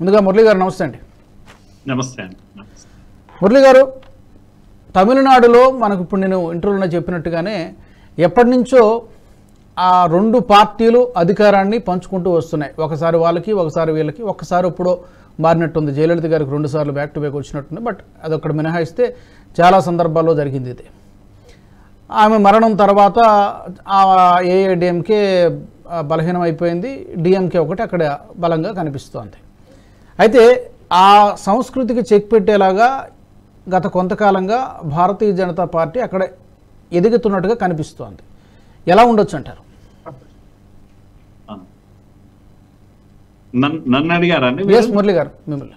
ముందుగా మురళి గారు నమస్తే అండి నమస్తే అండి నమస్తే మురళి గారు తమిళనాడులో మనకు ఇప్పుడు నేను ఇంటర్వ్యూలో చెప్పినట్టుగానే ఎప్పటి నుంచో ఆ రెండు పార్టీలు అధికారాన్ని పంచుకుంటూ వస్తున్నాయి ఒకసారి వాళ్ళకి ఒకసారి వీళ్ళకి ఒకసారి ఎప్పుడో మారినట్టుంది జయలలిత గారికి రెండు సార్లు బ్యాక్ టు బ్యాక్ వచ్చినట్టుంది బట్ అదొక్కటి మినహాయిస్తే చాలా సందర్భాల్లో జరిగింది ఇది ఆమె మరణం తర్వాత ఆ ఏఐడిఎంకే బలహీనం అయిపోయింది డిఎంకే ఒకటి అక్కడ బలంగా కనిపిస్తోంది అయితే ఆ సంస్కృతికి చెక్ పెట్టేలాగా గత కొంతకాలంగా భారతీయ జనతా పార్టీ అక్కడ ఎదుగుతున్నట్టుగా కనిపిస్తోంది ఎలా ఉండొచ్చు అంటారు ఆ. నన్- నన్ను అడిగారండి ఎస్ మురళి గారు మిమ్మల్ని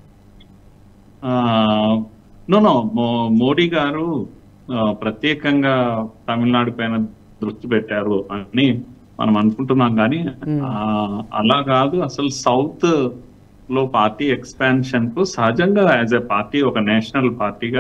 నో నో మోడీ గారు ఆ, ప్రత్యేకంగా తమిళనాడు పైన దృష్టి పెట్టారు అని మనం అనుకుంటున్నాం కానీ ఆ, అలా కాదు అసలు సౌత్ లో పార్టీ ఎక్స్పాన్షన్ కు సహజంగా యాజ్ ఎ పార్టీ ఒక నేషనల్ పార్టీగా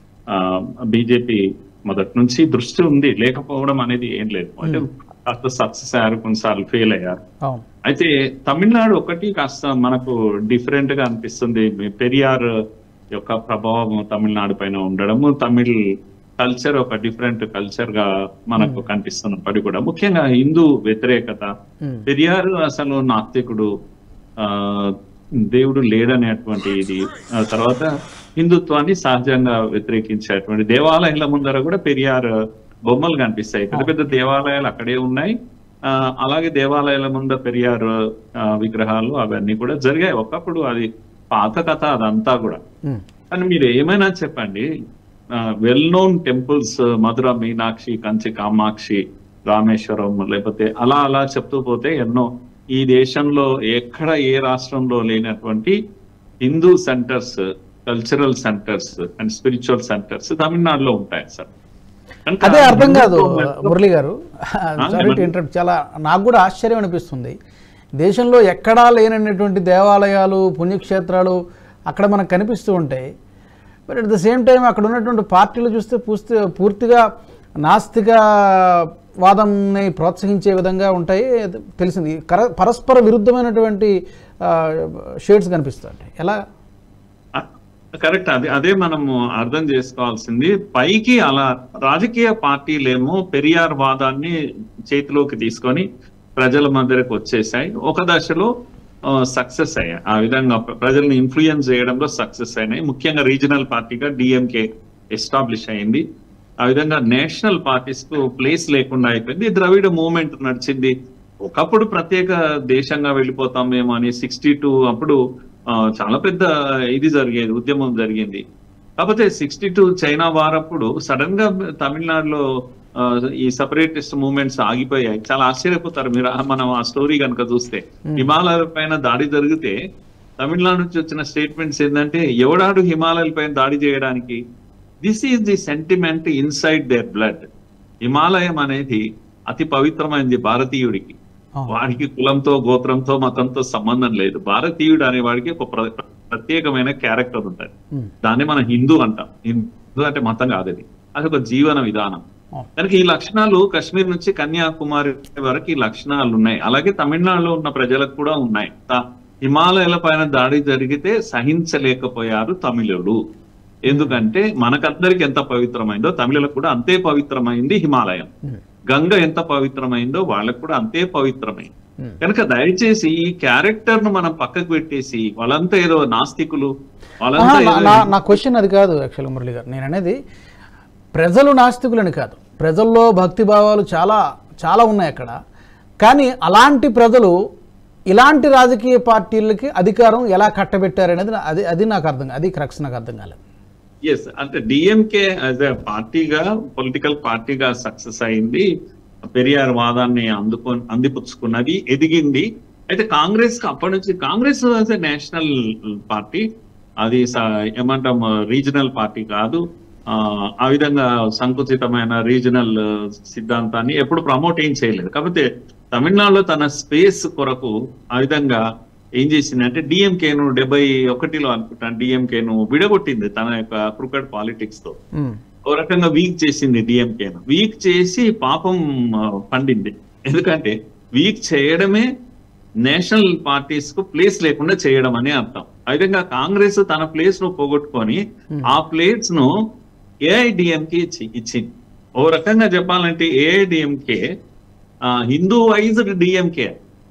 బీజేపీ మొదటి నుంచి దృష్టి ఉంది లేకపోవడం అనేది ఏం లేదు అంటే కాస్త సక్సెస్ అయ్యారు కొన్నిసార్లు ఫెయిల్ అయ్యారు అవును అయితే తమిళనాడు ఒకటి కాస్త మనకు డిఫరెంట్ గా అనిపిస్తుంది పెరియార్ యొక్క ప్రభావం తమిళనాడు పైన ఉండడము తమిళ్ కల్చర్ ఒక డిఫరెంట్ కల్చర్ గా మనకు కనిపిస్తున్నప్పటికీ కూడా ముఖ్యంగా హిందూ వ్యతిరేకత Hmm. పెరియార్ అసలు నాస్తికుడు ఆ దేవుడు లేడనేటువంటి ఇది ఆ తర్వాత హిందుత్వాన్ని సహజంగా వ్యతిరేకించేటువంటి దేవాలయాల ముందర కూడా పెరియార్ బొమ్మలు కనిపిస్తాయి పెద్ద పెద్ద దేవాలయాలు అక్కడే ఉన్నాయి ఆ, అలాగే దేవాలయాల ముందర పెరియార్ ఆ, విగ్రహాలు అవన్నీ కూడా జరిగాయి ఒకప్పుడు అది పాత కథ అదంతా కూడా ఉమ్. కానీ మీరు ఏమైనా చెప్పండి well known temples Madurai Meenakshi Kanchi Kamakshi Rameswaram లేకపోతే అలా అలా చెప్తూ పోతే ఎన్నో ఈ దేశంలో ఎక్కడ ఏ రాష్ట్రంలో లేనటువంటి Hindu centers cultural centers and spiritual centers తమిళనాడులో ఉంటాయి సార్ కనుక అదే అర్థం కాదు హిందుత్వం మురళి గారు సారీ టు ఇంటరప్ట్ చాలా నాకు కూడా ఆశ్చర్యం అనిపిస్తుంది దేశంలో ఎక్కడా లేనటువంటి దేవాలయాలు పుణ్యక్షేత్రాలు అక్కడ మనకు కనిపిస్తూ ఉంటాయి but at the same time అక్కడ ఉన్నటువంటి పార్టీలు చూస్తే పూర్తి పూర్తిగా నాస్తిక వాదంని ప్రోత్సహించే విధంగా ఉంటాయి తెలిసింది కర- పరస్పర విరుద్ధమైనటువంటి షేడ్స్ కనిపిస్తుంటాయి ఎలా కరెక్ట్ అదే అదే మనము అర్థం చేసుకోవాల్సింది పైకి అలా రాజకీయ పార్టీలేమో పెరియార్ వాదాన్ని చేతిలోకి తీసుకొని ప్రజల మధ్యకు వచ్చేసాయి ఒక దశలో సక్సెస్ అయ్యాయి ఆ విధంగా ప్ర- ప్రజల్ని ఇన్ఫ్లుయెన్స్ చేయడంలో సక్సెస్ అయినాయి ముఖ్యంగా రీజనల్ పార్టీగా డిఎంకే ఎస్టాబ్లిష్ అయింది ఆ విధంగా నేషనల్ పార్టీస్ కు ప్లేస్ లేకుండా అయిపోయింది ద్రవిడ మూవ్మెంట్ నడిచింది ఒకప్పుడు ప్రత్యేక దేశంగా వెళ్ళిపోతాం మేము అని సిక్స్టీ టూ అప్పుడు ఆ, చాలా పెద్ద ఇది జరిగేది ఉద్యమం జరిగింది కాకపోతే సిక్స్టీ టూ చైనా వారప్పుడు సడన్ గా తమిళనాడులో ఆ, ఈ సపరేటిస్ట్ మూవ్మెంట్స్ ఆగిపోయాయి చాలా ఆశ్చర్యపోతారు మీరు ఆ- మనం ఆ స్టోరీ కనుక చూస్తే హిమాలయాల పైన దాడి జరిగితే తమిళనాడు నుంచి వచ్చిన స్టేట్మెంట్స్ ఏంటంటే ఎవడాడు హిమాలయాల పైన దాడి చేయడానికి this is the sentiment inside their blood హిమాలయం అనేది అతి పవిత్రమైనది భారతీయుడికి అవును. వాడికి కులంతో గోత్రంతో మతంతో సంబంధం లేదు భారతీయుడు అనే వాడికి ఒక ప్ర- ప్రత్యేకమైన క్యారెక్టర్ ఉంటుంది ఉమ్. దాన్ని మనం హిందూ అంటాం హిందూ అంటే మతం కాదు అది అది ఒక జీవన విధానం అవును. కనుక ఈ లక్షణాలు కశ్మీర్ నుంచి కన్యాకుమారి వరకు ఈ లక్షణాలు ఉన్నాయి అలాగే తమిళనాడులో ఉన్న ప్రజలకు కూడా ఉన్నాయి త- హిమాలయాల పైన దాడి జరిగితే సహించలేకపోయారు తమిళులు ఎందుకంటే మనకందరికి ఎంత పవిత్రమైందో తమిళలకు కూడా అంతే పవిత్రమైంది హిమాలయం ఉమ్. గంగ ఎంత పవిత్రమైందో వాళ్ళకు కూడా అంతే పవిత్రమైంది ఉమ్. కనుక దయచేసి ఈ క్యారెక్టర్ ను మనం పక్కకు పెట్టేసి వాళ్ళంతా ఏదో నాస్తికులు వాళ్ళంతా ఆహా, నా- ఏదో నా నా క్వశ్చన్ అది కాదు యాక్చువల్గా మురళి గారు నేను అనేది ప్రజలు నాస్తికులని కాదు ప్రజల్లో భక్తి భావాలు చాలా చాలా ఉన్నాయి అక్కడ కానీ అలాంటి ప్రజలు ఇలాంటి రాజకీయ పార్టీలకి అధికారం ఎలా కట్టబెట్టారనేది నా- అది అది నాకు అర్థం అది క్రక్స్ నాకు అర్థం కాలేదు ఎస్ అంటే డిఎంకే యాజ్ ఎ పార్టీగా పొలిటికల్ పార్టీగా సక్సెస్ అయింది పెరియార్ వాదాన్ని అందుకో అందిపుచ్చుకున్నది ఎదిగింది అయితే కాంగ్రెస్ కి అప్పటి నుంచి Congress as a national party అది స- ఏమంటాం రీజనల్ పార్టీ కాదు ఆ, ఆ విధంగా సంకుచితమైన రీజనల్ సిద్ధాంతాన్ని ఎప్పుడు ప్రమోట్ ఏం చేయలేదు కాకపోతే తమిళనాడులో తన స్పేస్ కొరకు ఆ విధంగా ఏం చేసిందంటే డిఎంకేను డెబ్బై ఒకటిలో అనుకుంటాను డిఎంకేను విడగొట్టింది తన యొక్క క్రికెట్ పాలిటిక్స్ తో ఉమ్. ఓ రకంగా వీక్ చేసింది డిఎంకేను వీక్ చేసి పాపం ఆ, పండింది ఎందుకంటే వీక్ చేయడమే నేషనల్ పార్టీస్ కు ప్లేస్ లేకుండా చేయడం అని అర్థం ఆ విధంగా కాంగ్రెస్ తన ప్లేస్ ను పోగొట్టుకొని ఆ ప్లేస్ ను ఏఐడిఎంకి ఇచ్చి ఇచ్చింది ఓ రకంగా చెప్పాలంటే ఏఐడిఎంకే హిందూవైజ్డ్ డిఎంకే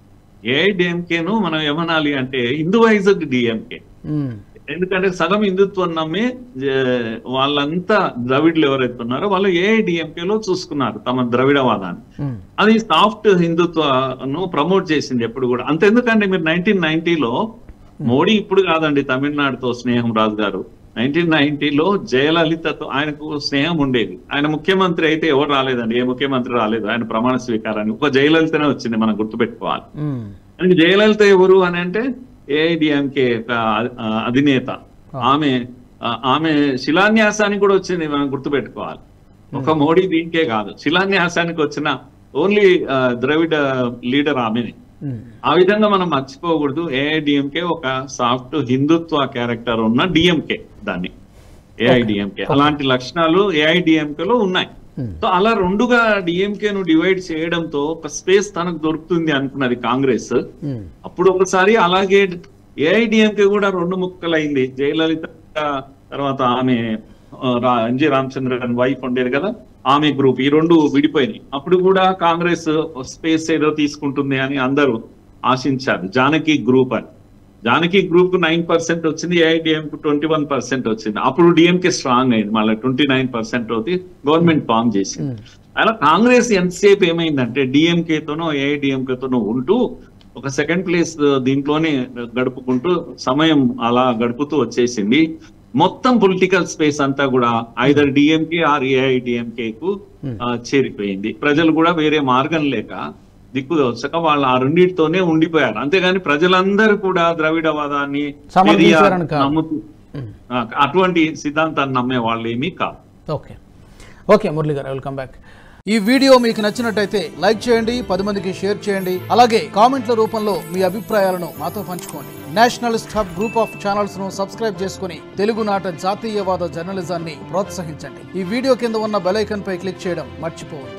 ఏఐడిఎంకే ను మనం ఏమనాలి అంటే హిందూవైజ్డ్ డిఎంకే ఉమ్, ఎందుకంటే సగం హిందుత్వం నమ్మి జ- వాళ్ళంతా ద్రవిడ్లు ఎవరైతే ఉన్నారో వాళ్ళు ఏఐడిఎంకే లో చూసుకున్నారు తమ ద్రవిడవాదాన్ని ఉమ్, అది సాఫ్ట్ హిందుత్వను ప్రమోట్ చేసింది ఎప్పుడు కూడా అంతెందుకంటే మీరు నైన్టీన్ నైన్టీలో మోడీ ఇప్పుడు కాదండి తమిళనాడుతో స్నేహం రాజు గారు నైన్టీన్ నైన్టీలో జయలలితతో ఆయనకు స్నేహం ఉండేది ఆయన ముఖ్యమంత్రి అయితే ఎవరు రాలేదండి ఏ ముఖ్యమంత్రి రాలేదు ఆయన ప్రమాణ స్వీకారానికి ఒక జయలలితనే వచ్చింది మనం గుర్తుపెట్టుకోవాలి ఉమ్, అంటే జయలలిత ఎవరు అని అంటే ఏఐడిఎంకే అధినేత ఆమె ఆ, ఆమె శిలాన్యాసానికి కూడా వచ్చింది మనం గుర్తుపెట్టుకోవాలి ఒక మోడీ దీనికే కాదు శిలాన్యాసానికి వచ్చిన ఓన్లీ ద్రవిడ లీడర్ ఆమెనే ఉమ్, ఆ విధంగా మనం మర్చిపోకూడదు ఏఐడిఎంకే ఒక సాఫ్ట్ హిందుత్వ క్యారెక్టర్ ఉన్న డిఎంకే దాన్ని ఏఐడిఎంకే అలాంటి లక్షణాలు ఏఐడిఎంకే లో ఉన్నాయి Hmm. సో అలా రెండుగా డిఎంకే ను డివైడ్ చేయడంతో ఒక స్పేస్ తనకు దొరుకుతుంది అనుకున్నది కాంగ్రెస్ ఉమ్, అప్పుడు ఒకసారి అలాగే ఏఐడిఎంకే కూడా రెండు ముక్కలైంది జయలలిత తర్వాత ఆమె ఆ, రా- ఎన్జి రామచంద్రన్ వైఫ్ ఉండేది కదా ఆమె గ్రూప్ ఈ రెండు విడిపోయినాయి అప్పుడు కూడా కాంగ్రెస్ స్పేస్ ఏదో తీసుకుంటుంది అని అందరూ ఆశించారు జానకి గ్రూప్ అని జానకి గ్రూప్ కు నైన్ పర్సెంట్ వచ్చింది ఏఐడిఎం కు ట్వంటీ వన్ పర్సెంట్ వచ్చింది అప్పుడు డిఎంకే స్ట్రాంగ్ అయింది మళ్ళీ ట్వంటీ నైన్ పర్సెంట్ అవుతుంది గవర్నమెంట్ ఫామ్ చేసింది ఉమ్, అలా కాంగ్రెస్ ఎంతసేపు ఏమైందంటే డిఎంకే తోనో ఏఐడిఎంకే తోనో ఉంటూ ఒక సెకండ్ ప్లేస్ దీంట్లోనే గడుపుకుంటూ సమయం అలా గడుపుతూ వచ్చేసింది మొత్తం పొలిటికల్ స్పేస్ అంతా కూడా ఐదర్ డిఎంకే ఆర్ ఏఐడిఎంకే కు ఆ, చేరిపోయింది ప్రజలు కూడా వేరే మార్గం లేక దిక్కు వచ్చక వాళ్ళు ఆ రెండింటితోనే ఉండిపోయారు అంతేగాని ప్రజలందరూ కూడా ద్రవిడవాదాన్ని సమర్థించారని పెరియార్ కాదు. నమ్ముతూ ఉమ్. ఆ, అటువంటి సిద్ధాంతాన్ని నమ్మే వాళ్ళు ఏమీ కాదు ఓకే ఓకే మురళి గారు వెల్కమ్ బ్యాక్ ఈ వీడియో మీకు నచ్చినట్టయితే లైక్ చేయండి పది మందికి షేర్ చేయండి అలాగే కామెంట్ల రూపంలో మీ అభిప్రాయాలను మాతో పంచుకోండి nationalist hub group of channels ను సబ్స్క్రైబ్ చేసుకుని తెలుగునాట జాతీయవాద జర్నలిజాన్ని ప్రోత్సహించండి ఈ వీడియో కింద ఉన్న బెల్ ఐకాన్ పై క్లిక్ చేయడం మర్చిపోవద్దు